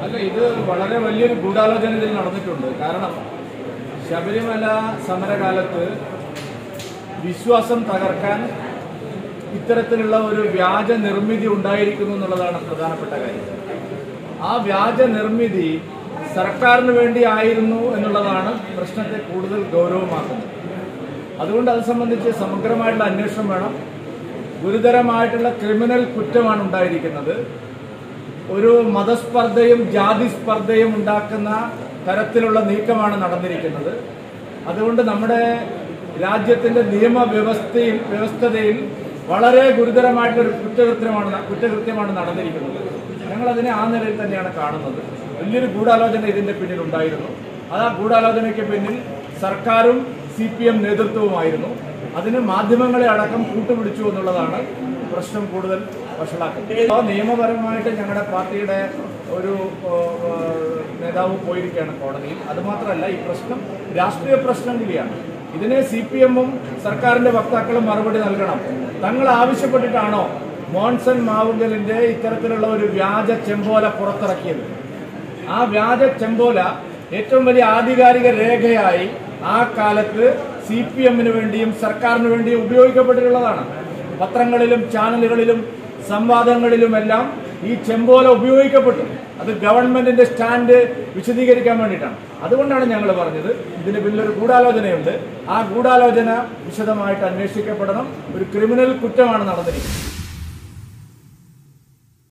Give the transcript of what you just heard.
അല്ല ഇത് വളരെ വലിയൊരു ഗൂഢാലോചന ഇതിൽ നടന്നിട്ടുണ്ട് കാരണം ശബരിമല സമരകാലത്ത് വിശ്വാസം തകർക്കാൻ ഇത്തരത്തിലുള്ള ഒരു വ്യാജ നിർമ്മിതി ഉണ്ടായിരിക്കുന്നു എന്നുള്ളതാണ് പ്രധാനപ്പെട്ട കാര്യം ആ വ്യാജ നിർമ്മിതി സർക്കാരിന് വേണ്ടി ആയിരുന്നു എന്നുള്ളതാണ് പ്രശ്നത്തെ കൂടുതൽ ഗൗരവമാക്കുന്നത് അതുകൊണ്ട് അത് സംബന്ധിച്ച് സമഗ്രമായിട്ടുള്ള അന്വേഷണം വേണം ഗുരുതരമായിട്ടുള്ള ക്രിമിനൽ കുറ്റമാണ് ഉണ്ടായിരിക്കുന്നത് ഒരു മതസ്പർദ്ധയും ജാതി സ്പർദ്ധയും ഉണ്ടാക്കുന്ന തരത്തിലുള്ള നീക്കമാണ് നടന്നിരിക്കുന്നത് അതുകൊണ്ട് നമ്മുടെ രാജ്യത്തിന്റെ നിയമവ്യവസ്ഥയിൽ വ്യവസ്ഥതയിൽ വളരെ ഗുരുതരമായിട്ടൊരു കുറ്റകൃത്യമാണ് കുറ്റകൃത്യമാണ് നടന്നിരിക്കുന്നത് ഞങ്ങൾ അതിനെ ആ നിലയിൽ തന്നെയാണ് കാണുന്നത് വലിയൊരു ഗൂഢാലോചന ഇതിന്റെ പിന്നിൽ ഉണ്ടായിരുന്നു അത് ആ ഗൂഢാലോചനയ്ക്ക് പിന്നിൽ സർക്കാരും സി പി എം നേതൃത്വവുമായിരുന്നു അതിന് മാധ്യമങ്ങളെ അടക്കം കൂട്ടുപിടിച്ചു എന്നുള്ളതാണ് പ്രശ്നം കൂടുതൽ വഷളാക്കുന്നത് അപ്പോൾ നിയമപരമായിട്ട് ഞങ്ങളുടെ പാർട്ടിയുടെ ഒരു ഓ, ഓ, നേതാവ് പോയിരിക്കുകയാണ് കോടതിയിൽ അതുമാത്രമല്ല ഈ പ്രശ്നം രാഷ്ട്രീയ പ്രശ്നം കൂടിയാണ് ഇതിനെ സി പി എമ്മും സർക്കാരിന്റെ വക്താക്കളും മറുപടി നൽകണം തങ്ങൾ ആവശ്യപ്പെട്ടിട്ടാണോ മോൺസൺ മാവുങ്കലിന്റെ ഇത്തരത്തിലുള്ള ഒരു വ്യാജ ചെമ്പോല പുറത്തിറക്കിയത് ആ വ്യാജ ചെമ്പോല ഏറ്റവും വലിയ ആധികാരിക രേഖയായി ആ കാലത്ത് സി പി എമ്മിന് വേണ്ടിയും സർക്കാരിന് വേണ്ടിയും ഉപയോഗിക്കപ്പെട്ടിട്ടുള്ളതാണ് പത്രങ്ങളിലും ചാനലുകളിലും സംവാദങ്ങളിലുമെല്ലാം ഈ ചെമ്പോല ഉപയോഗിക്കപ്പെട്ടു അത് ഗവൺമെന്റിന്റെ സ്റ്റാൻഡ് വിശദീകരിക്കാൻ വേണ്ടിയിട്ടാണ് അതുകൊണ്ടാണ് ഞങ്ങൾ പറഞ്ഞത് ഇതിന് പിന്നിലൊരു ഗൂഢാലോചനയുണ്ട് ആ ഗൂഢാലോചന വിശദമായിട്ട് അന്വേഷിക്കപ്പെടണം ഒരു ക്രിമിനൽ കുറ്റമാണ് നടന്നിരിക്കുന്നത്